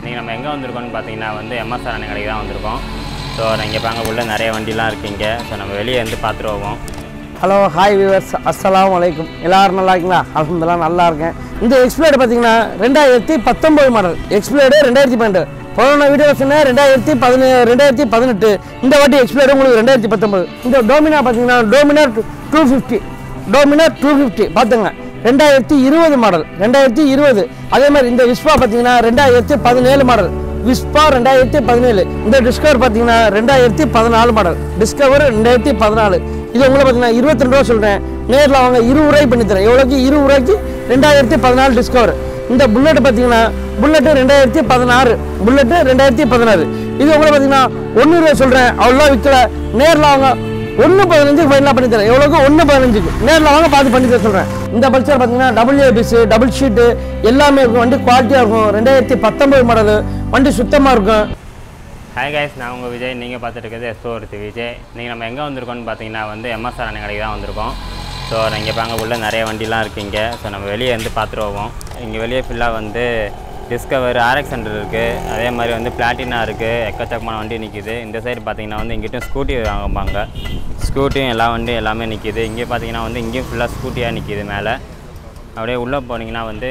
இன்றைக்கி நம்ம எங்கே வந்திருக்கோம்னு பார்த்தீங்கன்னா வந்து எம்எஸ் அண்ணன் கடைக்கு தான் வந்திருக்கோம் ஸோ இங்கே பாங்க உள்ள நிறைய வண்டிலாம் இருக்கீங்க ஸோ நம்ம வெளியே வந்து பார்த்துட்டு போவோம் ஹலோ ஹாய் வியூவர்ஸ் அஸ்ஸலாமு அலைக்கும் எல்லாரும் நல்லா இருக்கீங்களா அல்ஹம்துலில்லாஹ் நல்லா இருக்கேன் இந்த எக்ஸ்பிளேடு பார்த்தீங்கன்னா ரெண்டாயிரத்தி பத்தொம்போது மாடல் எக்ஸ்பிளேடு ரெண்டாயிரத்தி பன்னெண்டு போன வீடியோ சொன்னேன் ரெண்டாயிரத்தி பதினே ரெண்டாயிரத்தி பதினெட்டு இந்த வாட்டி எக்ஸ்பிளேடு உங்களுக்கு ரெண்டாயிரத்தி பத்தொம்போது இந்த டோமினா பார்த்தீங்கன்னா Dominar two fifty Dominar two fifty பார்த்துங்க ரெண்டாயிரத்தி இருபது மாடல் ரெண்டாயிரத்தி இருபது அதே மாதிரி இந்த விஸ்வா பார்த்தீங்கன்னா ரெண்டாயிரத்தி பதினேழு மாடல் விஸ்பா ரெண்டாயிரத்தி பதினேழு இந்த டிஸ்கவர் பார்த்தீங்கன்னா ரெண்டாயிரத்தி பதினாலு மாடல் டிஸ்கவர் ரெண்டாயிரத்தி பதினாலு இது உங்களை பார்த்தீங்கன்னா இருபத்தி ரெண்டு ரூபா சொல்கிறேன் நேரில் அவங்க இருபது ரூபாய்க்கு பண்ணி தரேன் எவ்வளோக்கு இருபது ரூபாய்க்கு ரெண்டாயிரத்தி பதினாலு டிஸ்கவர் இந்த புல்லட் பார்த்தீங்கன்னா புல்லட்டு ரெண்டாயிரத்தி பதினாறு புல்லட்டு ரெண்டாயிரத்தி பதினாறு இது உங்களை பார்த்தீங்கன்னா ஒன்று ரூபா சொல்கிறேன் அவ்வளோ விற்கல நேரில் அவங்க ஒன்று பதினஞ்சுக்கு ஃபைனலாக பண்ணி தரேன் எவ்வளோக்கு ஒன்று பதினஞ்சுக்கு நேரில் வாங்க பார்த்து பண்ணி தர சொல்கிறேன் இந்த பல்சர் பார்த்தீங்கன்னா டபுள் ஏபிஸு டபுள் ஷீட்டு எல்லாமே இருக்கும் வண்டி குவாலிட்டியாக இருக்கும் ரெண்டாயிரத்தி பத்தொம்பது மாடலு வண்டி சுத்தமாக இருக்கும் ஹாய் கைஸ் நான் உங்கள் விஜய் நீங்கள் பார்த்துட்டு இருக்கிறது எஸ்ஓர்த்தி விஜய் நீங்கள் நம்ம எங்கே வந்திருக்கோம்னு பார்த்தீங்கன்னா வந்து எம்எஸ் அண்ணன் கடைக்கு தான் வந்திருக்கோம் ஸோ இங்கே பாங்க உள்ள நிறைய வண்டிலாம் இருக்கீங்க ஸோ நம்ம வெளியே வந்து பார்த்துட்டு போவோம் இங்கே வெளியே ஃபுல்லாக வந்து டிஸ்கவர் ஆர்எக்ஸ் ஹண்ட்ரட் இருக்குது அதே மாதிரி வந்து பிளாட்டினா இருக்குது எக்கச்சக்கமான வண்டி நிற்கிது இந்த சைடு பார்த்தீங்கன்னா வந்து இங்கிட்டும் ஸ்கூட்டி வாங்குவாங்க ஸ்கூட்டியும் எல்லா வண்டியும் எல்லாமே நிற்கிது இங்கே பார்த்தீங்கன்னா வந்து இங்கேயும் ஃபுல்லாக ஸ்கூட்டியாக நிற்கிது மேலே அப்படியே உள்ளே போனீங்கன்னா வந்து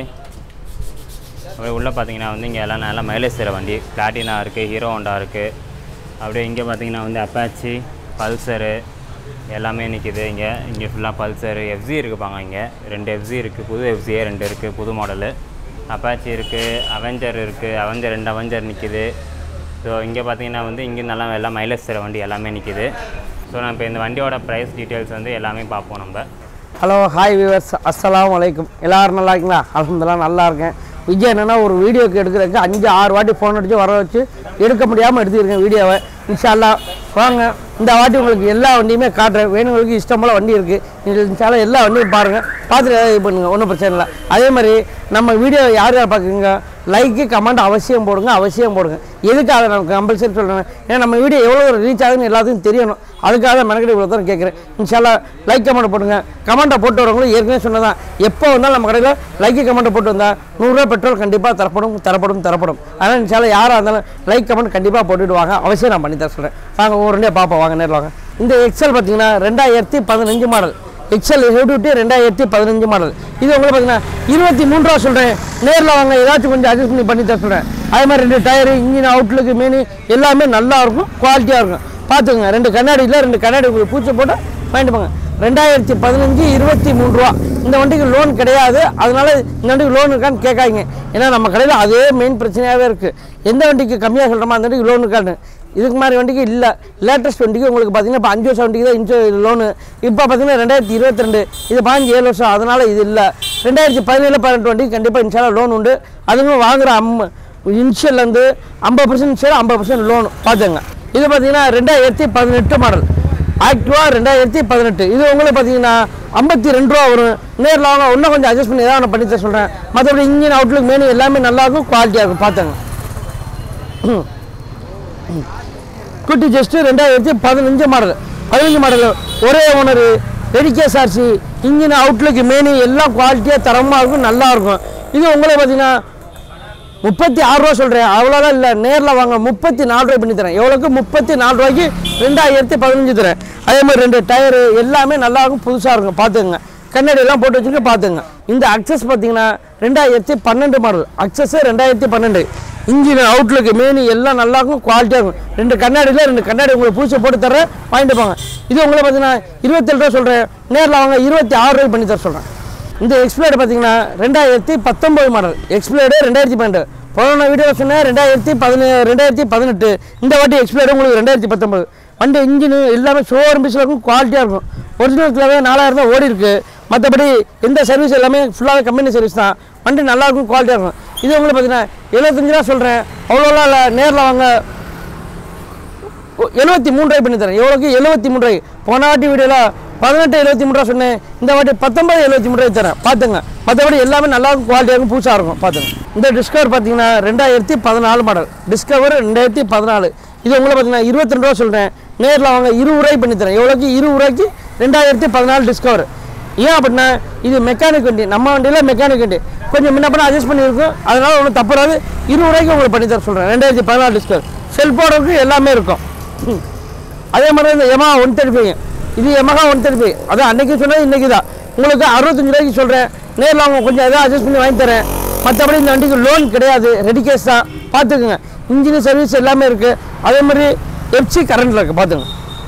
அப்படியே உள்ளே பார்த்தீங்கன்னா வந்து இங்கே எல்லாம் நல்லா மைலேஜ் தர வண்டி பிளாட்டினா இருக்குது ஹீரோ ஹோண்டா இருக்குது அப்படியே இங்கே பார்த்தீங்கன்னா வந்து அப்பாச்சி பல்சரு எல்லாமே நிற்கிது இங்கே இங்கே ஃபுல்லாக பல்சரு எஃப்சி இருக்குப்பாங்க இங்கே ரெண்டு எஃப்சி இருக்குது புது எஃப்சியே ரெண்டு இருக்குது புது மாடலு அப்பாச்சி இருக்குது அவெஞ்சர் இருக்குது அவெஞ்சர் ரெண்டு அவெஞ்சர் நிற்கிது ஸோ இங்கே பார்த்தீங்கன்னா வந்து இங்கே நல்லா எல்லாம் மைலேஜ் தர வண்டி எல்லாமே நிற்கிது ஸோ நான் இப்போ இந்த வண்டியோட ப்ரைஸ் டீட்டெயில்ஸ் வந்து எல்லாமே பார்ப்போம் நம்ம ஹலோ ஹாய் வியூவர்ஸ் அஸ்ஸலாமு அலைக்கும் எல்லாரும் நல்லா இருக்கீங்களா அல்ஹம்துலில்லாஹ் நல்லா இருக்கேன் விஜய் என்னன்னா ஒரு வீடியோக்கு எடுக்கிறதுக்கு அஞ்சு ஆறு வாட்டி ஃபோன் அடித்து வர வச்சு எடுக்க முடியாமல் எடுத்துருக்கேன் வீடியோவை இன்ஷால்லா வாங்க இந்த வாட்டி உங்களுக்கு எல்லா வண்டியுமே காட்டுறேன் வேணுங்களுக்கு இஷ்டம் போல் வண்டி இருக்குது இன்ஷால்லா எல்லா வண்டியும் பாருங்கள் பார்த்துட்டு இது பண்ணுங்க ஒன்றும் பிரச்சனை இல்லை அதே மாதிரி நம்ம வீடியோ யார் யார் பார்க்குறீங்க லைக்கு கமெண்ட் அவசியம் போடுங்க அவசியம் போடுங்க எதுக்காக நான் கம்பல்சரி சொல்கிறேன் ஏன்னா நம்ம வீடியோ எவ்வளோ ரீச் ஆகுதுன்னு எல்லாத்துக்கும் தெரியணும் அதுக்காக மெனக்கடி இவ்வளோ தூரம் கேட்குறேன் இன்ஷால்லா லைக் கமெண்ட் போட்டுங்க கமெண்ட்டை போட்டு வரவங்களும் ஏற்கனவே சொன்னதான் எப்போ வந்தாலும் நம்ம கடையில் லைக் கமெண்ட்டை போட்டு வந்தால் நூறுரூவா பெட்ரோல் கண்டிப்பாக தரப்படும் தரப்படும் தரப்படும் அதனால் இன்ஷால்லா யாராக இருந்தாலும் லைக் கமெண்ட் கண்டிப்பாக போட்டுட்டு வாங்க அவசியம் நான் பண்ணி தர சொல்கிறேன் வாங்க ஒரு ரெண்டே பார்ப்போம் வாங்க நேரில் வாங்க இந்த எக்ஸல் பார்த்தீங்கன்னா ரெண்டாயிரத்தி பதினஞ்சு மாடல் எக்ஸல் ஹெவ்டியூட்டி ரெண்டாயிரத்தி பதினஞ்சு மாடல் இது உங்களுக்கு பார்த்தீங்கன்னா இருபத்தி மூணு ரூபா சொல்கிறேன் நேரில் வாங்க ஏதாச்சும் கொஞ்சம் அட்ஜஸ்ட் பண்ணி பண்ணி தர சொல்கிறேன் அதே மாதிரி ரெண்டு டயரு இன்ஜின் அவுட்லுக்கு மெனு எல்லாமே நல்லா இருக்கும் குவாலிட்டியாக இருக்கும் பார்த்துக்கோங்க ரெண்டு கண்ணாடியில் ரெண்டு கண்ணாடி உங்களுக்கு பூச்சி போட்டு வாங்கிட்டு போங்க ரெண்டாயிரத்தி பதினஞ்சு இருபத்தி மூணு ரூபா இந்த வண்டிக்கு லோன் கிடையாது அதனால இந்த வண்டிக்கு லோன் இருக்கான்னு கேட்காதீங்க ஏன்னா நம்ம கடையில் அதே மெயின் பிரச்சனையாகவே இருக்குது எந்த வண்டிக்கு கம்மியாக சொல்கிறோமோ அந்த வண்டிக்கு லோன் இருக்கான்னு இதுக்கு மாதிரி வண்டிக்கு இல்லை லேட்டஸ்ட் வண்டிக்கு உங்களுக்கு பார்த்தீங்கன்னா இப்போ அஞ்சு வருஷம் வண்டிக்கு தான் இன்சூ லோனு இப்போ பார்த்தீங்கன்னா ரெண்டாயிரத்தி இருபத்தி ரெண்டு இது பாஞ்சு ஏழு வருஷம் அதனால் இது இல்லை ரெண்டாயிரத்தி பதினேழு பதினெட்டு வண்டிக்கு கண்டிப்பாக இன்ஷாலா லோன் உண்டு அதுவும் வாங்குற அம் இன்ஷியல்லேருந்து ஐம்பது பர்சன்ட் இன்ஷியல் ஐம்பது பர்சன்ட் லோன் பார்த்துங்க இது பார்த்தீங்கன்னா ரெண்டாயிரத்தி பதினெட்டு மாடல் ஆக்டிவா ரெண்டாயிரத்தி பதினெட்டு இது உங்களுக்கு பார்த்தீங்கன்னா ஐம்பத்தி ரெண்டு ரூபா வரும் நேரில் வாங்க இன்னும் கொஞ்சம் அட்ஜஸ்ட் பண்ணி ஏதாவது நான் பண்ணி தர சொல்கிறேன் மற்றபடி இன்ஜின் அவுட்லுக் மெனு எல்லாமே நல்லாயிருக்கும் குவாலிட்டியாக இருக்கும் பார்த்துங்க குட்டி ஜஸ்ட் ரெண்டாயிரத்தி பதினஞ்சு மாடல் பதினஞ்சு மாடல் ஒரே ஓனர் ரெடிகேஎஸ்ஆர்சி இன்ஜின் அவுட்லுக்கு மெனு எல்லாம் குவாலிட்டியாக தரமாக இருக்கும் நல்லா இருக்கும் இது உங்களுக்கு பார்த்தீங்கன்னா முப்பத்தி ஆறு ரூபா சொல்கிறேன் அவ்வளோதான் இல்லை நேரில் வாங்க முப்பத்தி நாலு ரூபாய் பண்ணி தரேன் எவ்வளோக்கு முப்பத்தி நாலு ரூபாய்க்கு ரெண்டாயிரத்தி பதினஞ்சு தரேன் அதே மாதிரி ரெண்டு டயரு எல்லாமே நல்லா இருக்கும் புதுசாக இருக்கும் பார்த்துங்க கண்ணாடி எல்லாம் போட்டு வச்சுருக்க பார்த்துங்க இந்த அக்சஸ் பார்த்தீங்கன்னா ரெண்டாயிரத்தி பன்னெண்டு மாடல் அக்சஸ் ரெண்டாயிரத்தி பன்னெண்டு இன்ஜின் அவுட்லுக்கு மெயின் எல்லாம் நல்லா இருக்கும் குவாலிட்டியாக இருக்கும் ரெண்டு கண்ணாடியில் ரெண்டு கண்ணாடி உங்களுக்கு பூச்சி போட்டு தரேன் வாங்கிட்டு போங்க இது உங்களை பார்த்தீங்கன்னா இருபத்தேழு ரூபா சொல்கிறேன் நேரில் வாங்க இருபத்தி ஆறு ரூபாய் பண்ணி தர சொல்கிறேன் இந்த எக்ஸ்பிளேடு பார்த்தீங்கன்னா ரெண்டாயிரத்தி பத்தொம்போது மாடல் எக்ஸ்பிளேடு ரெண்டாயிரத்தி பன்னெண்டு போன வீடியோ சொன்னேன் ரெண்டாயிரத்தி பதினே ரெண்டாயிரத்தி பதினெட்டு இந்த வாட்டி எக்ஸ்பிளேடு உங்களுக்கு ரெண்டாயிரத்தி பத்தொம்போது வண்டி இன்ஜினு எல்லாமே ஷோரூம் பீஸில் இருக்கும் குவாலிட்டியாக இருக்கும் ஒரிஜினல்ஸ்லாவே நாலாயிரம் தான் ஓடி இருக்கு மற்றபடி எந்த சர்வீஸ் எல்லாமே ஃபுல்லாகவே கம்பெனி சர்வீஸ் தான் வண்டி நல்லா இருக்கும் குவாலிட்டியாக இருக்கும் இது உங்களுக்கு பார்த்தீங்கன்னா எழுபத்தஞ்சு ரூபா சொல்கிறேன் அவ்வளோலாம் இல்லை நேரில் வாங்க எழுபத்தி மூணு ரூபாய் பண்ணி தரேன் எவ்வளோக்கு எழுபத்தி மூணு ரூபாய் போன வாட்டி வீடியோவில் பதினெட்டு எழுபத்தி மூணு ரூபா சொன்னேன் இந்த வாட்டி பத்தொன்பது எழுபத்தி மூணு ரூபாய் தரேன் பார்த்துங்க மற்றபடி எல்லாமே நல்லா இருக்கும் குவாலிட்டியாக இருக்கும் புதுசாக இருக்கும் பார்த்துங்க இந்த டிஸ்கவர் பார்த்தீங்கன்னா ரெண்டாயிரத்தி பதினாலு மாடல் டிஸ்கவர் ரெண்டாயிரத்தி பதினாலு இது உங்களை பார்த்தீங்கன்னா இருபத்தி ரெண்டு ரூபா சொல்கிறேன் நேரில் வாங்க இருபது ரூபாய் பண்ணி தரேன் எவ்வளோக்கு இருபது ரூபாய்க்கு ரெண்டாயிரத்தி பதினாலு டிஸ்கவர் ஏன் அப்படின்னா இது மெக்கானிக் வண்டி நம்ம வண்டியில் மெக்கானிக் வண்டி கொஞ்சம் முன்ன பண்ண அட்ஜஸ்ட் பண்ணியிருக்கும் அதனால ஒன்றும் தப்பு வராது இருபது ரூபாய்க்கு உங்களுக்கு பண்ணி தர சொல்கிறேன் ரெண்டாயிரத்தி பதினாலு டிஸ்கவுண்ட் செல்ஃபோனுக்கு எல்லாமே இருக்கும் ம். அதே மாதிரி இந்த எமஹா ஒன் தேர்ட்டி ஃபைவ் இது எமஹா ஒன் தேர்ட்டி ஃபைவ் அதான் அன்னைக்கு சொன்னது இன்னைக்கு தான் உங்களுக்கு அறுபத்தஞ்சு ரூபாய்க்கு சொல்கிறேன் நேரில் அவங்க கொஞ்சம் எதாவது அட்ஜஸ்ட் பண்ணி வாங்கி தரேன் மற்றபடி இந்த வண்டிக்கு லோன் கிடையாது ரெடி கேஸ் தான் பார்த்துக்குங்க இன்ஜின் சர்வீஸ் எல்லாமே இருக்குது அதே மாதிரி எஃப்சி கரண்டில் இருக்குது பார்த்துங்க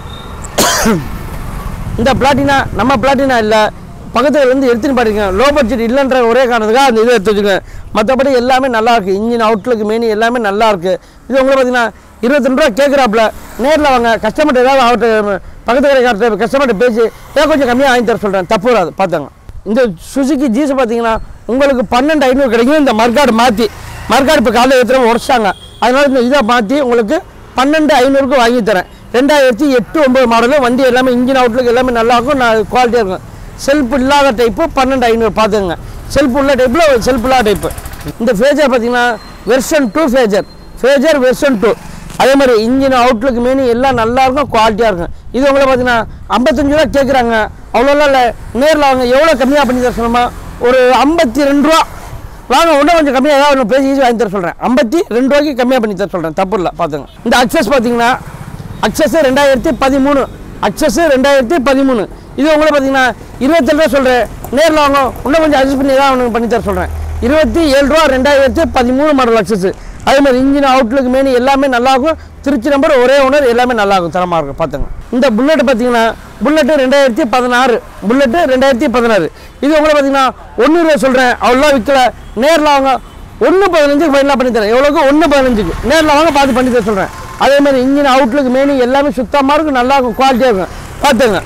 இந்த பிளாட்டினா நம்ம பிளாட்டினா இல்லை பக்கத்துல இருந்து எடுத்துன்னு பாருங்க லோ பட்ஜெட் இல்லைன்ற ஒரே காரணத்துக்காக அந்த இதை எடுத்து வச்சுக்கோங்க மற்றபடி எல்லாமே நல்லா இருக்கு இன்ஜின் அவுட்லுக் மெயின் எல்லாமே நல்லா இருக்கு இது உங்களுக்கு பார்த்தீங்கன்னா இருபத்தி ரூபா கேட்குறாப்புல நேரில் வாங்க கஸ்டமர்கிட்ட ஏதாவது அவர்கிட்ட பக்கத்து கடைக்காரர்கிட்ட கஸ்டமர்கிட்ட பேசி ஏதாவது கொஞ்சம் கம்மியாக வாங்கி தர சொல்கிறேன் தப்பு வராது பார்த்தாங்க இந்த சுசுக்கி ஜீஸ் பார்த்தீங்கன்னா உங்களுக்கு பன்னெண்டு ஐநூறு கிடைக்கும் இந்த மர்காடு மாற்றி மர்காடு இப்போ காலையில் எடுத்துகிட்டு உடச்சாங்க அதனால இந்த இதை மாற்றி உங்களுக்கு பன்னெண்டு ஐநூறுக்கு வாங்கி தரேன் ரெண்டாயிரத்தி எட்டு ஒம்பது மாடலு வண்டி எல்லாமே இன்ஜின் அவுட்லுக் எல்லாமே நல்லா இருக்கும் நான் குவாலிட்டியாக இருக்கும் செல்ஃப் இல்லாத டைப்பு பன்னெண்டு ஐநூறு பார்த்துங்க செல்ஃப் உள்ள டைப்பில் செல்ஃப் இல்லாத டைப்பு இந்த ஃபேஜர் பார்த்தீங்கன்னா version two Fazer Fazer version two அதே மாதிரி இன்ஜின் அவுட்லுக் மெனு எல்லாம் நல்லா இருக்கும் குவாலிட்டியாக இருக்கும் இது உங்களை பார்த்தீங்கன்னா ஐம்பத்தஞ்சு ரூபா கேட்குறாங்க அவ்வளோலாம் இல்லை நேரில் அவங்க எவ்வளோ கம்மியாக பண்ணி தர சொல்லணுமா ஒரு ஐம்பத்தி ரெண்டு ரூபா வாங்க இன்னும் கொஞ்சம் கம்மியாக ஏதாவது ஒன்று பேசி ஈஸி வாங்கி தர சொல்கிறேன் ஐம்பத்தி ரெண்டு ரூபாய்க்கு கம்மியாக பண்ணி தர சொல்கிறேன் தப்பு இல்லை பார்த்துங்க இந்த அக்சஸ் பார்த்தீங்கன்னா அக்சஸ் ரெண்டாயிரத்தி பதிமூணு அக்சஸ் ரெண்டாயிரத்தி பதிமூணு இது உங்களை பார்த்தீங்கன்னா இருபத்தேழு ரூபா சொல்கிறேன் நேரில் வாங்க இன்னும் கொஞ்சம் அட்ஜஸ்ட் பண்ணி ஏதாவது ஒன்று பண்ணி தர சொல்கிறேன் இருபத்தி ஏழு ரூபா ரெண்டாயிரத்தி பதிமூணு மாடல் அக்சஸ் அதே மாதிரி இன்ஜின் அவுட்லுக் மெனு எல்லாமே நல்லா இருக்கும் திருச்சி நம்பர் ஒரே ஓனர் எல்லாமே நல்லா இருக்கும் தரமாக இருக்கும் பார்த்துங்க இந்த புல்லட் பார்த்தீங்கன்னா புல்லட்டு ரெண்டாயிரத்தி பதினாறு புல்லட்டு ரெண்டாயிரத்தி பதினாறு இது உங்களை பார்த்தீங்கன்னா ஒன்று ரூபா சொல்கிறேன் அவ்வளோ விற்கல நேரில் வாங்க ஒன்று பதினஞ்சுக்கு ஃபைனலாக பண்ணி தரேன் எவ்வளோக்கு ஒன்று பதினஞ்சுக்கு நேரில் வாங்க பார்த்து பண்ணி தர சொல்கிறேன் அதே மாதிரி இன்ஜின் அவுட்லுக் மெனு எல்லாமே சுத்தமாக இருக்கும் நல்லா இருக்கும் குவாலிட்டியாக இருக்கும் பார்த்துங்க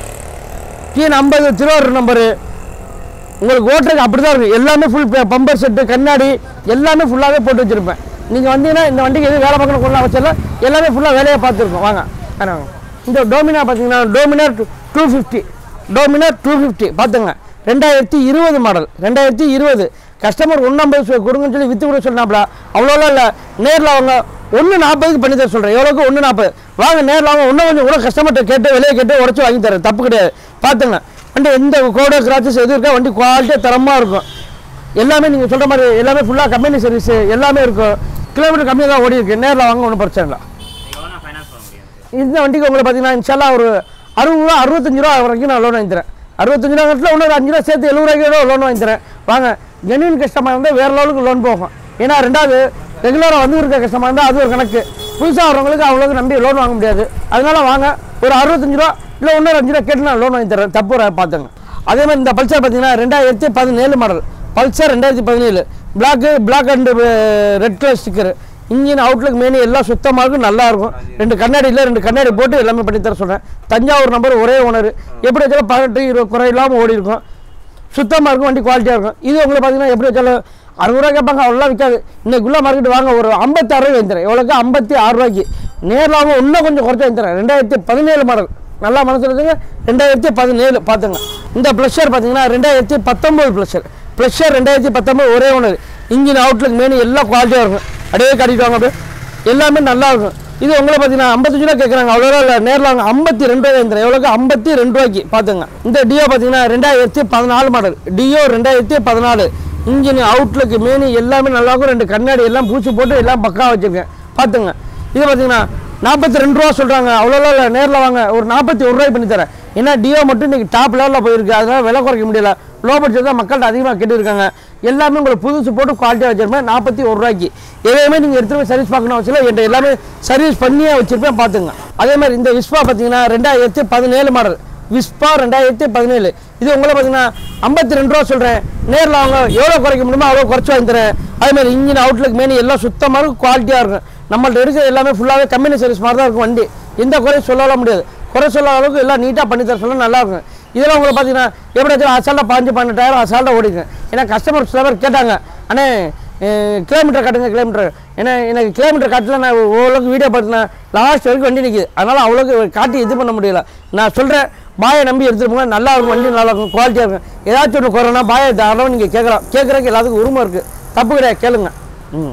டிஎன் ஐம்பது திருவாரூர் நம்பரு உங்களுக்கு ஓட்டுறதுக்கு அப்படி தான் இருக்கும் எல்லாமே ஃபுல் பம்பர் செட்டு கண்ணாடி எல்லாமே ஃபுல்லாகவே போட்டு வச்சுருப்பேன் நீங்கள் வந்தீங்கன்னா இந்த வண்டிக்கு எதுவும் வேலை பார்க்கணும் கொள்ள அவசியம் இல்லை எல்லாமே ஃபுல்லாக வேலையை பார்த்துருக்கோம் வாங்க வேணா வாங்க இந்த டோமினா பார்த்தீங்கன்னா Dominar two fifty Dominar two fifty பார்த்துங்க ரெண்டாயிரத்தி இருபது மாடல் ரெண்டாயிரத்தி இருபது கஸ்டமர் ஒன்றம்பது கொடுங்கன்னு சொல்லி விற்று கூட சொன்னாப்ல அவ்வளோலாம் இல்லை நேரில் அவங்க ஒன்று நாற்பதுக்கு பண்ணி தர சொல்கிறேன் எவ்வளோக்கு ஒன்று நாற்பது வாங்க நேரில் வாங்க இன்னும் கொஞ்சம் கூட கஸ்டமர்கிட்ட கேட்டு விலையை கேட்டு உடச்சி வாங்கி தரேன் தப்பு கிடையாது பார்த்துங்க வண்டி எந்த கோடோ கிராச்சஸ் எதுவும் இருக்கா வண்டி குவாலிட்டியாக தரமாக இருக்கும் எல்லாமே நீங்கள் சொல்கிற மாதிரி எல்லாமே ஃபுல்லாக கம்பெனி சர்வீஸ் எல்லாமே இருக்கும் கிலோமீட்டர் கம்மியாக தான் ஓடி இருக்கு நேரில் வாங்க ஒன்றும் பிரச்சனை இல்லை நீங்கள் எவ்வளோ ஃபைனான்ஸ் பண்ண முடியும் இந்த வண்டிக்கு உங்களுக்கு பார்த்தீங்கன்னா இன்ஷால்லா ஒரு அறுபது ரூபா அறுபத்தஞ்சு ரூபா வரைக்கும் நான் லோன் வாங்கி தரேன் அறுபத்தஞ்சு ரூபா கட்டில் இன்னொரு அஞ்சு ரூபா சேர்த்து எழுபது ரூபாய்க்கு லோன் வாங்கி தரேன் வாங்க ஜென்யூன் கஸ்டமர் இருந்தால் வேறு லெவலுக்கு லோன் போகும் ஏன்னா ரெண்டாவது ரெகுலராக வந்து இருக்க கஸ்டமர் இருந்தால் அது ஒரு கணக்கு புதுசாக வரவங்களுக்கு அவ்வளோக்கு நம்பி லோன் வாங்க முடியாது அதனால வாங்க ஒரு அறுபத்தஞ்சு ரூபா இல்லை இன்னொரு அஞ்சு ரூபா கேட்டு நான் லோன் வாங்கி தரேன் தப்பு வராது பார்த்துங்க அதே மாதிரி இந்த பல்சர் பார்த்தீங்கன்னா ரெண்டாயிரத்தி பதினேழு மாடல் பல்சர் ரெண்டாயிரத்தி பதினேழு black black and red colour sticker engine outlook menu எல்லாம் சுத்தமாக இருக்கும் நல்லா இருக்கும் ரெண்டு கண்ணாடியில் ரெண்டு கண்ணாடி போட்டு எல்லாமே பண்ணி தர சொல்கிறேன் தஞ்சாவூர் நம்பர் ஒரே ஓனர் எப்படி வச்சாலும் பதினெட்டு இருபது குறை இல்லாமல் ஓடி இருக்கும் சுத்தமாக இருக்கும் வண்டி குவாலிட்டியாக இருக்கும் இது உங்களுக்கு பார்த்தீங்கன்னா எப்படி வச்சாலும் அறுபதுரூவா கேட்பாங்க அவ்வளோ விற்காது இன்னைக்குள்ள மார்க்கெட் வாங்க ஒரு ஐம்பத்தாறு ரூபாய் வாங்கி தரேன் எவ்வளோக்கு ஐம்பத்தி ஆறு ரூபாய்க்கு நேரில் வாங்க இன்னும் கொஞ்சம் குறைச்சி வாங்கி தரேன் ரெண்டாயிரத்தி பதினேழு மாடல் நல்லா மனசில் வச்சுங்க ரெண்டாயிரத்தி பதினேழு பார்த்துங்க இந்த ப்ளஷர் பார்த்தீங்கன்னா ரெண்டாயிரத்தி பத்தொம்போது ப்ளஷர் ப்ளஷர் ரெண்டாயிரத்தி பத்தொம்போது ஒரே ஓனர் இன்ஜின் அவுட்லுக் மெனு எல்லாம் குவாலிட்டியாக இருக்கும் அப்படியே காட்டிட்டு வாங்க அப்படியே எல்லாமே நல்லா இருக்கும் இது உங்களை பார்த்தீங்கன்னா ஐம்பத்தஞ்சு ரூபா கேட்குறாங்க அவ்வளோ இல்லை நேரில் வாங்க ஐம்பத்தி ரெண்டு ரூபாய் வந்துடும் எவ்வளோக்கு ஐம்பத்தி ரெண்டு ரூபாய்க்கு பார்த்துங்க இந்த டியோ பார்த்தீங்கன்னா ரெண்டாயிரத்தி பதினாலு மாடல் டியோ ரெண்டாயிரத்தி பதினாலு இன்ஜின் அவுட்லுக் மெனு எல்லாமே நல்லா இருக்கும் ரெண்டு கண்ணாடி எல்லாம் பூச்சி போட்டு எல்லாம் பக்கா வச்சுருக்கேன் பார்த்துங்க இது பார்த்தீங்கன்னா நாற்பத்தி ரெண்டு ரூபா சொல்கிறாங்க அவ்வளோலாம் இல்லை நேரில் வாங்க ஒரு நாற்பத்தி ஒரு ரூபாய் பண்ணி தரேன் ஏன்னா டியோ மட்டும் இன்றைக்கி டாப் லெவலில் போயிருக்கு அதனால விலை குறைக்க முடியல லோ பட்ஜெட் தான் மக்கள்கிட்ட அதிகமாக கேட்டுருக்காங்க எல்லாமே உங்களுக்கு புதுசு போட்டு குவாலிட்டியாக வச்சிருப்பேன் நாற்பத்தி ஒரு ரூபாய்க்கு எதையுமே நீங்கள் எடுத்துகிட்டு போய் சர்வீஸ் பார்க்கணும் அவசியம் இல்லை என்கிட்ட எல்லாமே சர்வீஸ் பண்ணியே வச்சிருப்பேன் பார்த்துங்க அதே மாதிரி இந்த விஸ்பா பார்த்தீங்கன்னா ரெண்டாயிரத்தி பதினேழு மாடல் விஸ்பா ரெண்டாயிரத்தி பதினேழு இது உங்களை பார்த்தீங்கன்னா ஐம்பத்தி ரெண்டு ரூபா சொல்கிறேன் நேரில் அவங்க எவ்வளோ குறைக்க முடியுமோ அவ்வளோ குறைச்சி வாங்கி தரேன் அதே மாதிரி இன்ஜின் அவுட்லுக் மெனு எல்லாம் சுத்தமாக இருக்கும் குவாலிட்டியாக இருக்கும் நம்மள்ட்ட இருக்கிற எல்லாமே ஃபுல்லாகவே கம்பெனி சர்வீஸ் மாதிரி தான் இருக்கும் வண்டி எந்த குறையும் சொல்லலாம் முடியாது குறை சொல்லாத அளவுக்கு எல்லாம் நீட்டாக பண்ணி தர சொல்ல நல்லா இருக்கும் இதெல்லாம் உங்களுக்கு பார்த்தீங்கன்னா எப்படியாச்சும் அசால்ட்டாக பாஞ்சு பன்னெண்டாயிரம் அசால்ட்டாக ஓடிங்க ஏன்னா கஸ்டமர் சில பேர் கேட்டாங்க அண்ணே கிலோமீட்டர் காட்டுங்க கிலோமீட்டர் ஏன்னா எனக்கு கிலோமீட்டர் காட்டல நான் ஓரளவுக்கு வீடியோ பார்த்தேன் லாஸ்ட் வரைக்கும் வண்டி நிற்கிது அதனால் அவ்வளோக்கு காட்டி இது பண்ண முடியல நான் சொல்கிறேன் பாயை நம்பி எடுத்துகிட்டு போங்க நல்லா இருக்கும் வண்டி நல்லா இருக்கும் குவாலிட்டியாக இருக்கும் ஏதாச்சும் ஒன்று குறைனா பாயை தாராளமாக நீங்கள் கேட்கலாம் கேட்குறதுக்கு எல்லாத்துக்கும் உரிமை இருக்குது தப்பு கிடையாது கேளுங்க ம்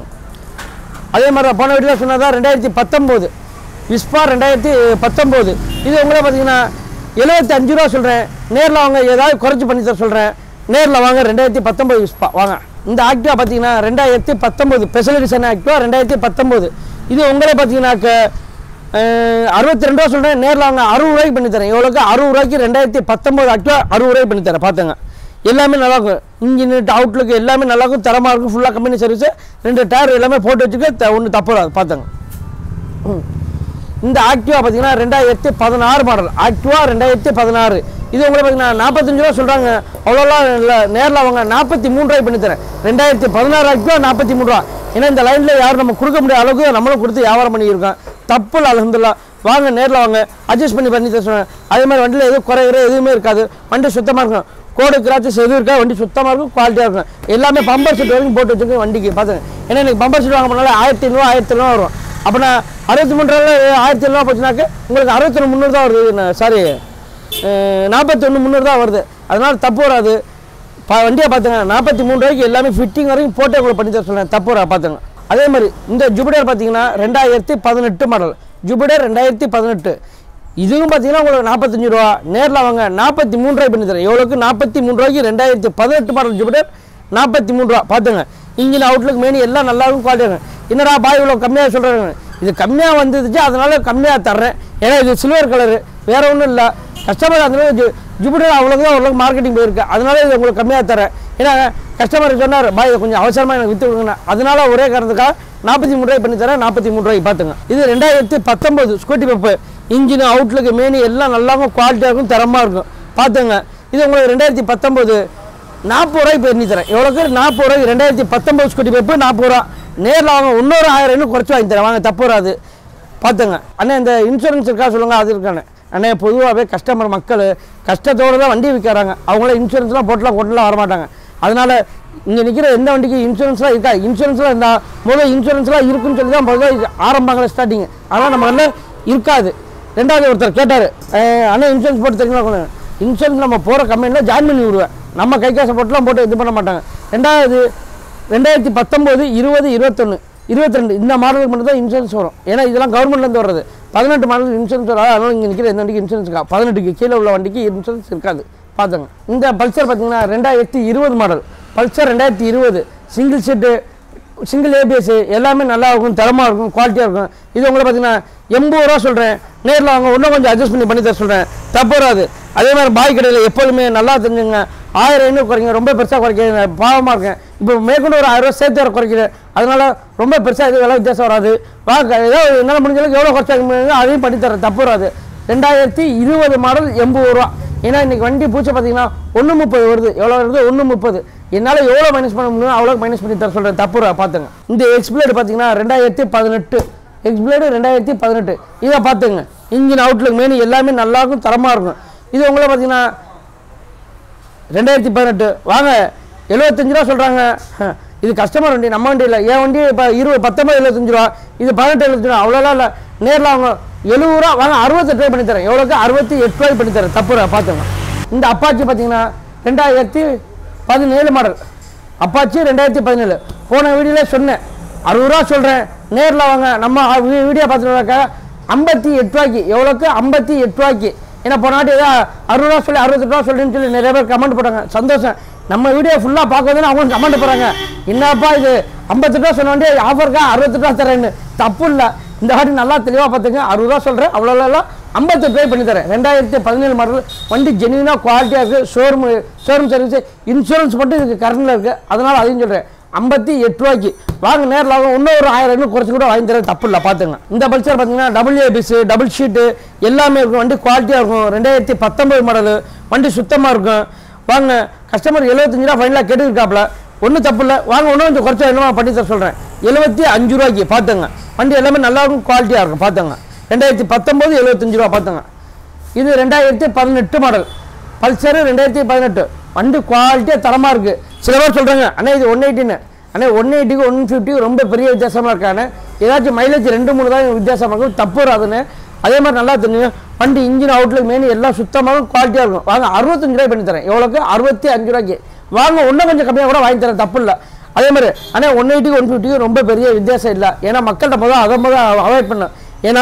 அதே மாதிரி தான் போன வீட்டில் சொன்னதா ரெண்டாயிரத்தி பத்தொம்போது விஸ்பா ரெண்டாயிரத்தி பத்தொம்போது இது உங்களே பார்த்தீங்கன்னா எழுபத்தி அஞ்சு ரூபா சொல்கிறேன் நேரில் வாங்க ஏதாவது குறைச்சி பண்ணி தர சொல்கிறேன் நேரில் வாங்க ரெண்டாயிரத்தி பத்தொம்பது யூஸ்பா வாங்க இந்த ஆக்டிவா பார்த்தீங்கன்னா ரெண்டாயிரத்தி பத்தொம்பது ஸ்பெஷல் எடிஷன் ஆக்டிவா ரெண்டாயிரத்தி பத்தொம்பது இது உங்களே பார்த்தீங்கன்னாக்க அறுபத்தி ரெண்டு ரூபா சொல்கிறேன் நேரில் வாங்க அறுபது ரூபாய்க்கு பண்ணி தரேன் எவ்வளோக்கு அறுபது ரூபாய்க்கு ரெண்டாயிரத்தி பத்தொம்பது ஆக்டிவா அறுபது ரூபாய்க்கு பண்ணி தரேன் பார்த்துங்க எல்லாமே நல்லா இருக்கும் இன்ஜின் அவுட்லுக்கு எல்லாமே நல்லா இருக்கும் தரமாக இருக்கும் ஃபுல்லாக கம்பெனி சர்வீஸ் ரெண்டு டயர் எல்லாமே போட்டு வச்சுக்க ஒன்றும் தப்பு வராது பார்த்துங்க ம். இந்த ஆக்டிவா பார்த்தீங்கன்னா ரெண்டாயிரத்தி பதினாறு மாடல் ஆக்டிவா ரெண்டாயிரத்தி பதினாறு இது உங்களுக்கு பார்த்தீங்கன்னா நாற்பத்தஞ்சு ரூபா சொல்கிறாங்க அவ்வளோலாம் இல்லை நேரில் அவங்க நாற்பத்தி மூணு ரூபாய் பண்ணி தரேன் ரெண்டாயிரத்தி பதினாறு ஆக்டிவா நாற்பத்தி மூணு ரூபா ஏன்னா இந்த லைனில் யாரும் நம்ம கொடுக்க முடியாத அளவுக்கு நம்மளும் கொடுத்து வியாபாரம் பண்ணியிருக்கோம் தப்பு இல்லை அலமதுல்லா வாங்க நேரில் வாங்க அட்ஜஸ்ட் பண்ணி பண்ணி தர சொல்லுவேன் அதே மாதிரி வண்டியில் எதுவும் குறைகிற எதுவுமே இருக்காது வண்டி சுத்தமாக இருக்கும் கோடு கிராச்சஸ் எதுவும் இருக்கா வண்டி சுத்தமாக இருக்கும் குவாலிட்டியாக இருக்கும் எல்லாமே பம்பர் செட் வரைக்கும் போட்டு வச்சுருக்கேன் வண்டிக்கு பார்த்துங்க ஏன்னா எனக்கு பம்பர் செட் வாங்க போனால ஆயிரத்தி ஐநூறுவா ஆயிரத்தி ஐநூறுவா வரும் அப்போ நான் அறுபத்தி மூணு ரூபா ஆயிரத்தி ஐநூறுவா போச்சுனாக்க உங்களுக்கு அறுபத்தொன்று முந்நூறு தான் வருது சாரி நாற்பத்தொன்று முந்நூறு தான் வருது அதனால் தப்பு வராது பா வண்டியை பார்த்துங்க நாற்பத்தி மூணு ரூபாய்க்கு எல்லாமே ஃபிட்டிங் வரைக்கும் போட்டு உங்களுக்கு பண்ணி தர சொல்கிறேன் தப்பு வரா பார்த்துங்க அதே மாதிரி இந்த ஜூபிடர் பார்த்தீங்கன்னா ரெண்டாயிரத்தி பதினெட்டு மாடல் ஜூபிடர் ரெண்டாயிரத்தி பதினெட்டு இதுவும் பார்த்தீங்கன்னா உங்களுக்கு நாற்பத்தஞ்சு ரூபா நேரில் வாங்க நாற்பத்தி மூணு ரூபாய் பண்ணி தரேன் எவ்வளோக்கு நாற்பத்தி மூணு ரூபாய்க்கு ரெண்டாயிரத்தி பதினெட்டு மாடல் ஜூபிடர் நாற்பத்தி மூணு ரூபா பார்த்துங்க இன்ஜின் அவுட்லுக் மேனி எல்லாம் நல்லா இருக்கும் குவாலிட்டி இருக்கும் என்னடா பாய் இவ்வளோ கம்மியாக சொல்கிறாங்க இது கம்மியாக வந்துருச்சு அதனால கம்மியாக தர்றேன் ஏன்னா இது சில்வர் கலரு வேற ஒன்றும் இல்லை கஸ்டமர் அந்த ஜு ஜூபிட்டர் அவ்வளோதான் ஓரளவுக்கு மார்க்கெட்டிங் போயிருக்கு அதனால இது உங்களுக்கு கம்மியாக தரேன் ஏன்னா கஸ்டமர் சொன்னார் பாய் இதை கொஞ்சம் அவசரமாக எனக்கு விற்று கொடுங்கண்ணா அதனால ஒரே காரணத்துக்காக நாற்பத்தி மூணு ரூபாய் பண்ணி தரேன் நாற்பத்தி மூணு ரூபாய் பார்த்துங்க இது ரெண்டாயிரத்தி பத்தொம்பது ஸ்கூட்டி பப்பு இன்ஜின் அவுட்லுக்கு மேனி எல்லாம் நல்லாவும் குவாலிட்டியாக இருக்கும் தரமாக இருக்கும் பார்த்துங்க இது உங்களுக்கு ரெண்டாயிரத்தி பத்தொம்பது நாற்பது ரூபாய்க்கு பண்ணி தரேன் எவ்வளோக்கு நாற்பது ரூபாய்க்கு ரெண்டாயிரத்தி பத்தொம்பது ஸ்கூட்டி பப்பு நாற்பது ரூபா நேரில் வாங்க இன்னொரு ஆயிரம் இன்னும் குறைச்சி வாங்கி தரேன் வாங்க தப்பு வராது பார்த்துங்க அண்ணே இந்த இன்சூரன்ஸ் இருக்கா சொல்லுங்க அது இருக்கானே அண்ணே பொதுவாகவே கஸ்டமர் மக்கள் கஷ்டத்தோடு தான் வண்டி விற்கிறாங்க அவங்கள இன்சூரன்ஸ்லாம் போட்டுலாம் கொண்டுலாம் வரமாட்டாங்க அதனால் இங்கே நிற்கிற எந்த வண்டிக்கு இன்சூரன்ஸ்லாம் இருக்கா இன்சூரன்ஸ்லாம் இருந்தால் முதல்ல இன்சூரன்ஸ்லாம் இருக்குன்னு சொல்லி தான் முதல்ல ஆரம்பங்கள ஸ்டார்டிங் அதனால் நம்ம வந்து இருக்காது ரெண்டாவது ஒருத்தர் கேட்டார் அண்ணா இன்சூரன்ஸ் போட்டு தெரியுமா இன்சூரன்ஸ் நம்ம போகிற கம்பெனியில் ஜாயின் பண்ணி விடுவேன் நம்ம கை காசை போட்டுலாம் போட்டு இது பண்ண மாட்டாங்க ரெண்டாவது ரெண்டாயிரத்தி பத்தொம்போது இருபது இருபத்தொன்று இருபத்தி ரெண்டு இந்த மாடலுக்கு மட்டும் தான் இன்சூரன்ஸ் வரும் ஏன்னா இதெல்லாம் கவர்மெண்ட்லேருந்து வர்றது பதினெட்டு மாடலுக்கு இன்சூரன்ஸ் வராது அதனால இங்கே நிற்கிற எந்த வண்டிக்கு இன்சூரன்ஸ் இருக்கா பதினெட்டுக்கு கீழே உள்ள வண்டிக்கு இன்சூரன்ஸ் இருக்காது பார்த்துங்க இந்த பல்சர் பார்த்தீங்கன்னா ரெண்டாயிரத்தி இருபது மாடல் பல்சர் ரெண்டாயிரத்தி இருபது சிங்கிள் சீட்டு சிங்கிள் ஏபிஎஸ் எல்லாமே நல்லா இருக்கும் தரமாக இருக்கும் குவாலிட்டியாக இருக்கும் இது உங்களுக்கு பார்த்தீங்கன்னா எண்பது ரூபா சொல்கிறேன் நேரில் வாங்க இன்னும் கொஞ்சம் அட்ஜஸ்ட் பண்ணி பண்ணி தர சொல்கிறேன் தப்பு வராது அதே மாதிரி பாய் கடையில் எப்போதுமே நல்லா தெரிஞ்சுங்க ஆயிரம் ஐநூறு குறைங்க ரொம்ப பெருசாக குறைக்க பாவமாக இருக்கேன் இப்போ மேற்கொண்டு ஒரு ஆயிரம் ரூபா சேர்த்து வர குறைக்கிறேன் அதனால ரொம்ப பெருசாக எதுவும் விலை வித்தியாசம் வராது வா ஏதோ என்னால் முடிஞ்ச அளவுக்கு எவ்வளோ குறைச்சா முடியுமோ அதையும் பண்ணி தரேன் தப்பு வராது ரெண்டாயிரத்தி இருபது மாடல் எண்பது ரூபா ஏன்னா இன்னைக்கு வண்டி பூச்சை பார்த்தீங்கன்னா ஒன்று முப்பது வருது எவ்வளோ வருது ஒன்று முப்பது என்னால் எவ்வளோ மைனஸ் பண்ண முடியும் அவ்வளோ மைனஸ் பண்ணி தர சொல்கிறேன் தப்பு ரூபா பார்த்துங்க இந்த எக்ஸ்பிளேடு பார்த்தீங்கன்னா ரெண்டாயிரத்தி பதினெட்டு எக்ஸ்பிளேடு ரெண்டாயிரத்தி பதினெட்டு இதை பார்த்துங்க இன்ஜின் அவுட்லுக் மெயின் எல்லாமே நல்லா இருக்கும் தரமாக இருக்கும் இது உங்களை பார்த்தீங்கன்னா ரெண்டாயிரத்தி பதினெட்டு வாங்க எழுபத்தஞ்சு ரூபா சொல்கிறாங்க இது கஸ்டமர் வண்டி நம்ம வண்டி இல்லை என் வண்டி இப்போ இருபது பத்தொம்பது எழுபத்தஞ்சு ரூபா இது பதினெட்டு எழுபத்தஞ்சு ரூபா அவ்வளோலாம் இல்லை நேரில் அவங்க எழுபது ரூபா வாங்க அறுபத்தெட்டு ரூபாய் பண்ணி தரேன் எவ்வளோக்கு அறுபத்தி எட்டு ரூபாய் பண்ணி தரேன் தப்பு ரூபா பார்த்துங்க இந்த அப்பாச்சி பார்த்தீங்கன்னா ரெண்டாயிரத்தி பதினேழு மாடல் அப்பாச்சி ரெண்டாயிரத்தி பதினேழு போன வீடியோவில் சொன்னேன் அறுபது ரூபா சொல்கிறேன் நேரில் வாங்க நம்ம வீ- வீடியோ பார்த்துட்டு ஐம்பத்தி எட்டு ரூபாய்க்கு எவ்வளோக்கு ஐம்பத்தி எட்டு ரூபாய்க்கு ஏன்னா போன வாட்டி ஏதோ அறுபது ரூபா சொல்லி அறுபத்தெட்டு ரூபா சொல்லின்னு சொல்லி நிறைய பேர் கமெண்ட் போட்டாங்க சந்தோஷம் நம்ம வீடியோ ஃபுல்லாக பார்க்கறதுன்னு அவங்க கமெண்ட் போகிறாங்க என்னப்பா இது ஐம்பத்தெட்டு ரூபா சொன்ன வண்டி ஆஃபருக்கா அறுபத்தெட்டு ரூபா தரேன்னு தப்பு இல்லை இந்த வாட்டி நல்லா தெளிவாக பார்த்துங்க அறுபது ரூபா சொல்கிறேன் அவ்வளோ ஐம்பத்தெட்டு ரூபாய் பண்ணி தரேன் ரெண்டாயிரத்தி பதினேழு மாடல் வண்டி ஜென்யூனாக குவாலிட்டியாக இருக்குது ஷோரூம் ஷோரூம் சர்வீஸ் இன்சூரன்ஸ் மட்டும் இதுக்கு கரண்டில் இருக்குது அதனால் அதையும் சொல்கிறேன் ஐம்பத்தி எட்டு ரூபாய்க்கு வாங்க நேரில் வாங்க இன்னும் ஒரு ஆயிரம் இன்னும் குறைச்சி கூட வாங்கி தரேன் தப்பு இல்லை பார்த்துங்க இந்த பல்சர் பார்த்தீங்கன்னா டபுள் ஏபிஸ் டபுள் ஷீட்டு எல்லாமே இருக்கும் வண்டி குவாலிட்டியாக இருக்கும் ரெண்டாயிரத்தி பத்தொம்பது மாடலு வண்டி சுத்தமாக இருக்கும் வாங்க கஸ்டமர் எழுபத்தஞ்சு ரூபா ஃபைனலாக கேட்டுருக்காப்புல ஒன்றும் தப்பு இல்லை வாங்க இன்னும் கொஞ்சம் குறைச்சா என்னமா பண்ணி தர சொல்கிறேன் எழுபத்தி அஞ்சு ரூபாய்க்கு பார்த்துங்க வண்டி எல்லாமே நல்லா இருக்கும் குவாலிட்டியாக இருக்கும் பார்த்துங்க ரெண்டாயிரத்தி பத்தொம்போது எழுபத்தஞ்சு ரூபா பார்த்துங்க இது ரெண்டாயிரத்தி பதினெட்டு மாடல் பல்சரு ரெண்டாயிரத்தி பதினெட்டு வண்டி குவாலிட்டியாக தரமாக இருக்குது சில பேர் சொல்கிறாங்க அண்ணா இது ஒன் எயிட்டின்னு அண்ணா ஒன் எயிட்டிக்கு ஒன் ஃபிஃப்டிக்கு ரொம்ப பெரிய வித்தியாசமாக இருக்கானே ஏதாச்சும் மைலேஜ் ரெண்டு மூணு தான் வித்தியாசமாக இருக்கும் தப்பு வராதுன்னு அதே மாதிரி நல்லா தெரிஞ்சுங்க வண்டி இன்ஜின் அவுட்லுக் மெயின் எல்லாம் சுத்தமாக குவாலிட்டியாக இருக்கும் வாங்க அறுபத்தஞ்சு ரூபாய் பண்ணி தரேன் எவ்வளோக்கு அறுபத்தி அஞ்சு ரூபாய்க்கு வாங்க இன்னும் கொஞ்சம் கம்மியாக கூட வாங்கி தரேன் தப்பு இல்லை அதே மாதிரி ஆனால் ஒன் எயிட்டிக்கு ஒன் ஃபிஃப்டிக்கு ரொம்ப பெரிய வித்தியாசம் இல்லை ஏன்னா மக்கள்கிட்ட முதல் அதை முதல் அவாய்ட் பண்ண ஏன்னா